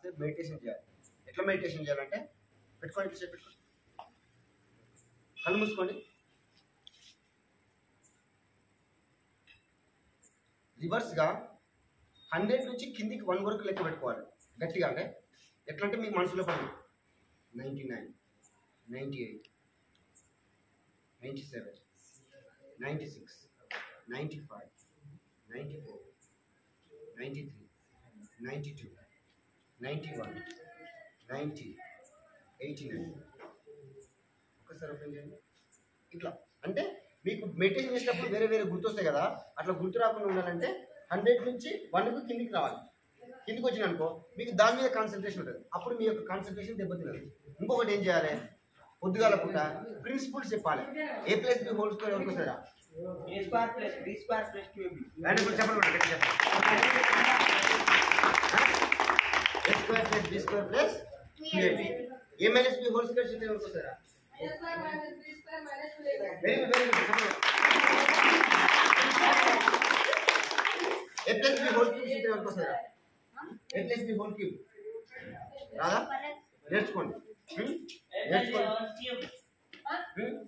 సేపు మెడిటేషన్ చేయాలి ఎట్లా మెడిటేషన్ చేయాలంటే పెట్టుకోండి ఇట్లా పెట్టుకోండి కళ్ళు మూసుకోండి రివర్స్గా హండ్రెడ్ నుంచి కిందికి వన్ వరకు లెక్క పెట్టుకోవాలి గట్టిగా అంటే ఎట్లా అంటే మీకు మనసులో పడి ninety nine ninety eight ninety seven ninety six ninety five ninety four ninety three ninety two ninety one ninety eighty nine ఒకసారి ఓపెన్ చేయండి ఇట్లా అంటే మీకు మెడిటేషన్ చేసినప్పుడు వేరే వేరే గుర్తొస్తాయి కదా అట్లా గుర్తు రాకుండా ఉండాలంటే హండ్రెడ్ నుంచి వన్కు కిందికి రావాలి కిందికి వచ్చిన అనుకో మీకు దాని మీద కాన్సన్ట్రేషన్ ఉంటుంది అప్పుడు మీ యొక్క కాన్సన్ట్రేషన్ దెబ్బతినదు ఇంకొకటి ఏం చేయాలి పొద్దుగాల పూట ప్రిన్సిపల్స్ చెప్పాలి A plus B whole square ఎవరికి వస్తుందా A square plus B square plus 2AB. రాండి ఇప్పుడు చెప్పండి మేడం, గట్టిగా చెప్పండి A square plus B square plus A minus B whole square చూస్తే ఎవరికి వస్తుందా వెరీ గుడ్ వెరీ గుడ్ చెప్పండి A plus B whole cube చూస్తే ఎవరికి వస్తుందా A plus B whole cube రాదా నేర్చుకోండి హ్మ్? నేర్చుకోండి హ్మ్?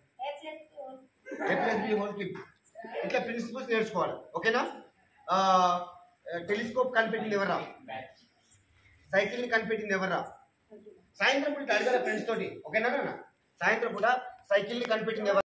A plus B whole cube ఇట్లా ప్రిన్సిపల్స్ నేర్చుకోవాలి ఓకేనా టెలిస్కోప్ కనిపెట్టింది ఎవరా సైకిల్ని కనిపెట్టింది ఎవరా సాయంత్రం పూట అడగాల ఫ్రెండ్స్ తోటి ఓకేనా నాన్న? సాయంత్రం పూట సైకిల్ని కనిపెట్టింది ఎవరు